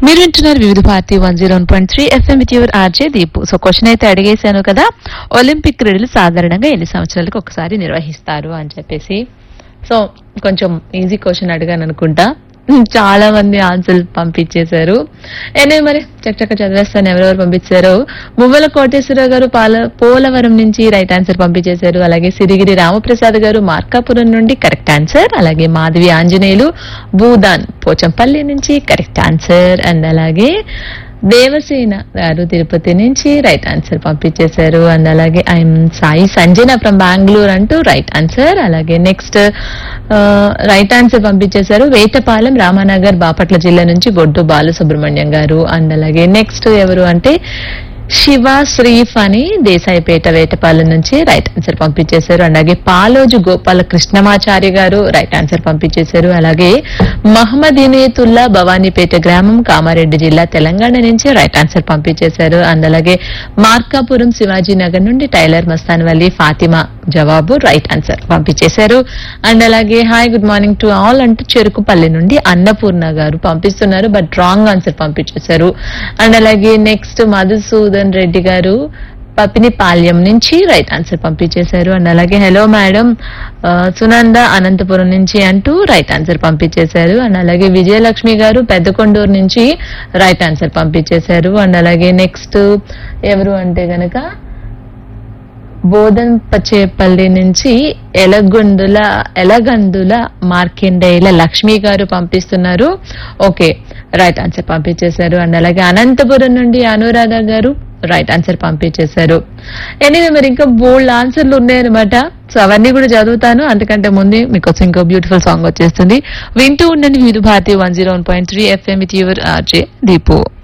మీరు వింటున్నారు Vividh Bharati one zero one point three FM with your RJ Deepu so question అయితే అడిగేశాను కదా ఒలింపిక్ క్రీడలు సాధారణంగా ఎన్ని సంవత్సరాలకు ఒకసారి నిర్వహిస్తారు అని చెప్పేసి సో కొంచెం ఈజీ క్వశ్చన్ అడిగాను అనుకుంటా చాలా మంది ఆన్సర్లు పంపించేశారు ఎనే మరి చక్కచక్క చదివేస్తాను ఎవరెవరు పంపించారు మువ్వల కోటేశ్వరరావు గారు పాల పోలవరం నుంచి రైట్ ఆన్సర్ పంపించేశారు అలాగే సిరిగిరి రామప్రసాద్ గారు మార్కాపురం నుండి కరెక్ట్ ఆన్సర్ అలాగే మాధవి ఆంజనేయులు భూదాన్ పోచంపల్లి నుంచి కరెక్ట్ ఆన్సర్ అండ్ అలాగే దేవసేన గారు తిరుపతి నుంచి రైట్ ఆన్సర్ పంపించేశారు అండ్ అలాగే ఐఎమ్ సాయి సంజన ఫ్రమ్ బెంగళూరు అంటూ రైట్ ఆన్సర్ అలాగే నెక్స్ట్ రైట్ ఆన్సర్ పంపించేశారు వేటపాలెం రామానగర్ బాపట్ల జిల్లా నుంచి గొడ్డు బాలసుబ్రహ్మణ్యం గారు అండ్ అలాగే నెక్స్ట్ ఎవరు అంటే శివ శ్రీఫ్ అని దేశాయిపేట వేటపాలెం నుంచి రైట్ ఆన్సర్ పంపించేశారు అలాగే పాలోజు గోపాల కృష్ణమాచారి గారు రైట్ ఆన్సర్ పంపించేశారు అలాగే మహమ్మద్ ఇనేతుల్లా భవానీపేట గ్రామం కామారెడ్డి జిల్లా తెలంగాణ నుంచి రైట్ ఆన్సర్ పంపించేశారు అండ్ అలాగే మార్కాపురం శివాజీ నగర్ నుండి టైలర్ మస్తాన్ వల్లి ఫాతిమా జవాబు రైట్ ఆన్సర్ పంపించేశారు అండ్ అలాగే hi good morning to all అంటూ చెరుకుపల్లి నుండి అన్నపూర్ణ గారు పంపిస్తున్నారు బట్ రాంగ్ ఆన్సర్ పంపించేశారు అండ్ అలాగే నెక్స్ట్ మధుసూదన్ రెడ్డి గారు పపినిపాల్యం నుంచి రైట్ ఆన్సర్ పంపించేశారు అండ్ అలాగే హలో మేడం ఆ, సునంద అనంతపురం నుంచి అంటూ రైట్ ఆన్సర్ పంపించేశారు అండ్ అలాగే విజయలక్ష్మి గారు పెద్దకొండూరు నుంచి రైట్ ఆన్సర్ పంపించేశారు అండ్ అలాగే నెక్స్ట్ ఎవరు అంటే గనక బోధన్ పచ్చేపల్లి నుంచి ఎలగొందుల ఎలగందుల మార్కెండేయుల లక్ష్మి గారు పంపిస్తున్నారు ఓకే రైట్ ఆన్సర్ పంపించేశారు అండ్ అలాగే అనంతపురం నుండి అనురాధ గారు రైట్ ఆన్సర్ పంపించేశారు ఎనీవే మరి ఇంకా బోల్డ్ ఆన్సర్లు ఉన్నాయన్నమాట సో అవన్నీ కూడా చదువుతాను అంతకంటే ముందే మీకోసం ఇంకో బ్యూటిఫుల్ సాంగ్ వచ్చేస్తుంది వింటూ ఉండండి Vividh Bharati one zero one point three FM with your RJ Deepu